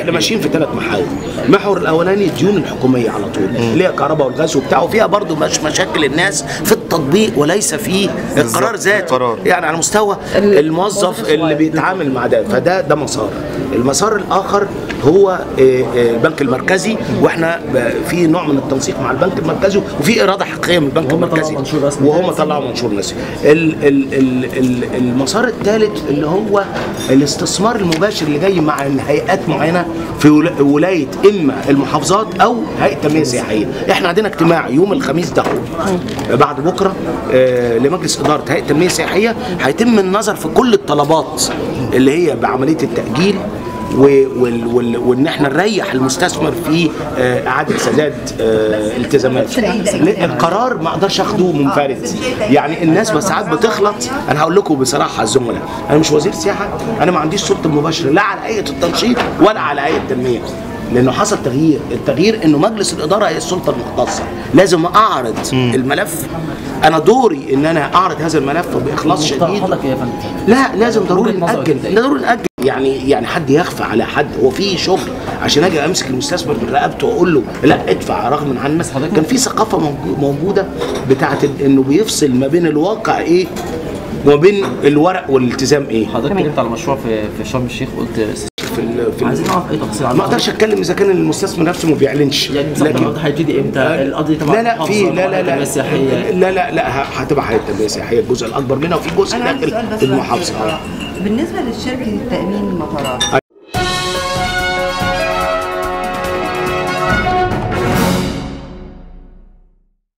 احنا ماشيين في ثلاث محاور المحور الاولاني الديون الحكوميه على طول اللي هي الكهرباء والغاز وبتاع وفيها برضو مش مشاكل الناس في التطبيق وليس في القرار ذاته القرار. يعني على مستوى الموظف اللي بيتعامل مع ده فده ده مسار المسار الاخر هو آه، آه، البنك المركزي واحنا ب- في نوع من التنسيق مع البنك المركزي وفي اراده حقيقيه من البنك وهم طلعوا المركزي منشور رسمي. وهم طلعوا منشور رسمي ال- ال- ال- ال- المسار الثالث اللي هو الاستثمار المباشر اللي جاي مع هيئات معينه في ولا- ولايه اما المحافظات او هيئه تنميه سياحيه احنا عندنا اجتماع يوم الخميس ده بعد بكره آه، لمجلس اداره هيئه التنميه السياحيه هيتم النظر في كل الطلبات اللي هي بعمليه التاجيل و- وال- وال- وان احنا نريح المستثمر في آه، اعاده سداد آه، التزاماته لا، القرار ما اقدرش اخده منفرد يعني الناس بس ساعات بتخلط انا هقول لكم بصراحه الزملاء انا مش وزير سياحه انا ما عنديش سلطه مباشره لا على هيئه التنشيط ولا على هيئه التنميه لانه حصل تغيير التغيير انه مجلس الاداره هي السلطه المختصه لازم اعرض الملف انا دوري ان انا اعرض هذا الملف باخلاص شديد مقترحاتك ايه يا فندم؟ لا لازم ضروري وجهة نظرك نأجل أنت إيه؟ ضروري نأجل يعني يعني حد يخفى على حد هو في شغل عشان اجي امسك المستثمر من رقبته واقول له لا ادفع رغم عن بس حضرتك- كان في ثقافه موجو- موجوده بتاعت ال- انه بيفصل ما بين الواقع ايه وما بين الورق والالتزام ايه حضرتك اتكلمت على مشروع في في شرم الشيخ وقلت في ال في عايزين ال نعرف اي تفاصيل عنه ما اقدرش اتكلم اذا كان المستثمر نفسه ما بيعلنش يعني مثلا النهارده هيبتدي امتى؟ القضيه تبع لا لا في المحافظة، لا لا التنمية لا السياحيه لا لا لا ه- هتبقى هيئه التنميه السياحيه الجزء الاكبر منها وفي جزء انا عندي داخل سؤال بس المحافظه آه. بالنسبه لشركه التامين المطارات